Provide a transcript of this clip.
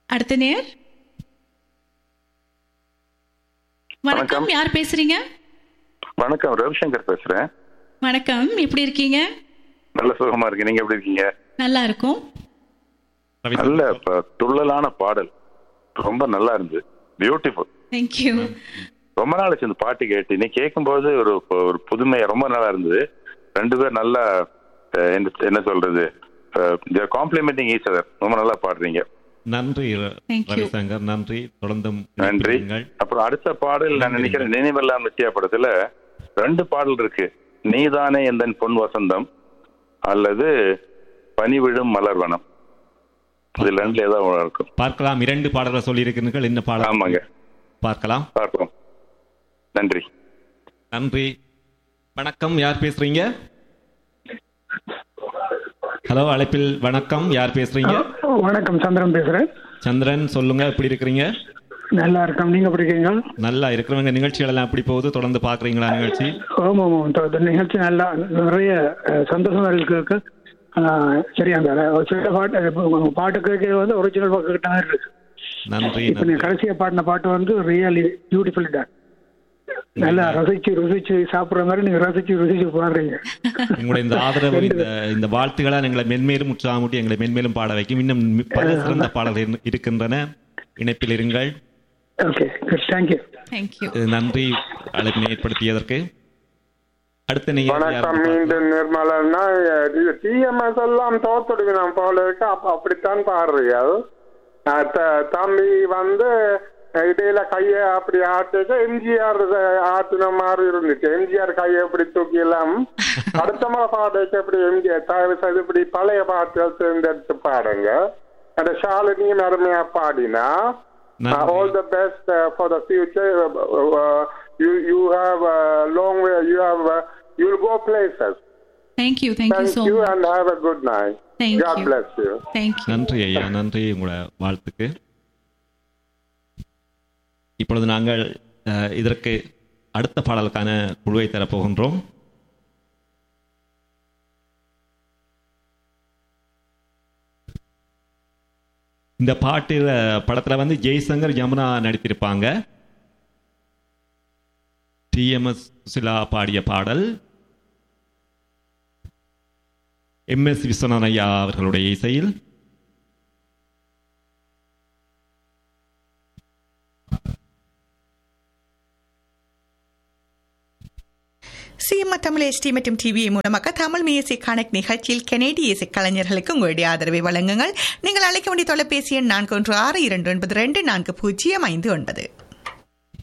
அடுத்த நேர் வணக்கம் வணக்கம். யார் பேசுறீங்க வணக்கம் ரவிசங்கர் பேசுறேன் வணக்கம் எப்படி இருக்கீங்க நல்ல சுகமா இருக்கு நீங்க எப்படி இருக்கீங்க நல்லா இருக்கும் நல்ல ப- துள்ளலான பாடல் ரொம்ப நல்லா இருந்தது பியூட்டிஃபுல் தேங்க்யூ ரொம்ப நாள் ஆச்சு இந்த பாட்டு கேட்டு நீ கேட்கும்போது ஒரு ஒரு புதுமை ரொம்ப நல்லா இருந்தது ரெண்டு பேர் நல்லா அஹ், என்ன- என்ன சொல்றது காம்ப்ளிமெண்டிங் ஈச் அதர் ரொம்ப நல்லா பாடுறீங்க நன்றி ர- Thank you. ரவிசங்கர் நன்றி தொடர்ந்தும் நன்றி இணைந்திருங்கள். அப்புறம் அடுத்த பாடல் நான் நினைக்கிறேன் நினைவெல்லாம் நித்யா படத்துல ரெண்டு பாடல் இருக்கு நீதானே எந்தன் பொன் வசந்தம் அல்லது பனிவிழும் மலர்வனம் இது ரெண்டுல ஏதாவது ஒண்ணு இருக்கும் பார்க்கலாம் இரண்டு பாடல்கள் சொல்லியிருக்கிறீர்கள் என்ன பாடல் ஆமாங்க பார்க்கலாம் பார்ப்போம் நன்றி நன்றி வணக்கம் யார் பேசுறீங்க ஹலோ அழைப்பில் வணக்கம் யார் பேசுறீங்க வணக்கம் சந்திரன் பேசுறேன் சந்திரன் சொல்லுங்க எப்படி இருக்கிறீங்க நல்லா இருக்கோம் நீங்க எப்படி இருக்கீங்க நல்லா இருக்கிறவங்க நிகழ்ச்சிகள் எல்லாம் எப்படி போகுது தொடர்ந்து பாக்குறீங்களா நிகழ்ச்சி ஆமா ஆமா இந்த- இந்த நிகழ்ச்சி நல்லா நிறைய அஹ், சந்தோஷமா இருக்கு ஆஹ், சரி அந்த ஒரு சில பாட்டு இப்ப உங்க பாட்டு கேட்க வந்து ஒரிஜினல் பாட்டு கிட்ட மாதிரி இருக்கு நன்றி இப்ப நீங்க நன்றி கடைசியா பாடின பாட்டு வந்து ரியலி பியூட்டிஃபுல் டான் நல்லா ரசிச்சு ருசிச்சு சாப்பிடுற மாதிரி நீங்க ரசிச்சு ருசிச்சு பாடுறீங்க உங்களுடைய இந்த ஆதரவு இந்த இந்த வாழ்த்துக்களா எங்களை மென்மேலும் உற்சாகமூட்டி எங்களை மென்மேலும் பாட வைக்கும் இன்னும் பல சிறந்த பாடல்கள் இரு- இருக்கின்றன இணைப்பில் இருங்கள் ஓகே குட் தேங்க்யூ தேங்க்யூ நன்றி அழைப்பினை ஏற்படுத்தியதற்கு அடுத்த நீங்க வணக்கம் மீண்டும் நிர்மலன்னா டிஎம்எஸ் எல்லாம் தோத்துடுவினோம் போல இருக்கு அப்ப அப்படித்தான் பாடுறீர்கள் அஹ் த- தம்பி வந்து இடையில கைய அப்படி ஆட்டுக்கு எம்ஜிஆர் ஆட்டுன மாதிரி இருந்துச்சு எம்ஜிஆர் கையை எப்படி தூக்கிலாம் அடுத்த முறை பாடுறதுக்கு எப்படி எம்ஜிஆர் தயவு செய்து இப்படி பழைய பாட்டுகள் தேர்ந்தெடுத்து பாடுங்க அந்த ஷாலினியும் அருமையா பாடினா நன்றி. All the best for the future you you have long way you have you will go places thank you thank you Thank so you much and have a good night. Thank God you. bless you. Thank you நன்றி ஐயா நன்றி உங்களோட வாழ்த்துக்கு இப்பொழுது நாங்கள் அஹ், இதற்கு அடுத்த பாடலுக்கான குழுவை தரப்போகின்றோம் இந்த பாட்டு அஹ், படத்துல வந்து ஜெய்சங்கர் யமுனா நடித்திருப்பாங்க டிஎம்எஸ் சுசிலா பாடிய பாடல் எம் எஸ் விஸ்வநாதன் ஐயா அவர்களுடைய இசையில் சிஎம்ஆர் தமிழ் எஸ்டி மற்றும் டிவி மூலமாக தமிழ் மியூசிக் கனெக்ட் நிகழ்ச்சியில் கனேடிய இசை கலைஞர்களுக்கு உங்களுடைய ஆதரவை வழங்குங்கள் நீங்கள் அழைக்க வேண்டிய தொலைபேசி எண் நான்கு ஒன்று ஆறு இரண்டு ஒன்பது ரெண்டு நான்கு பூஜ்ஜியம் ஐந்து ஒன்பது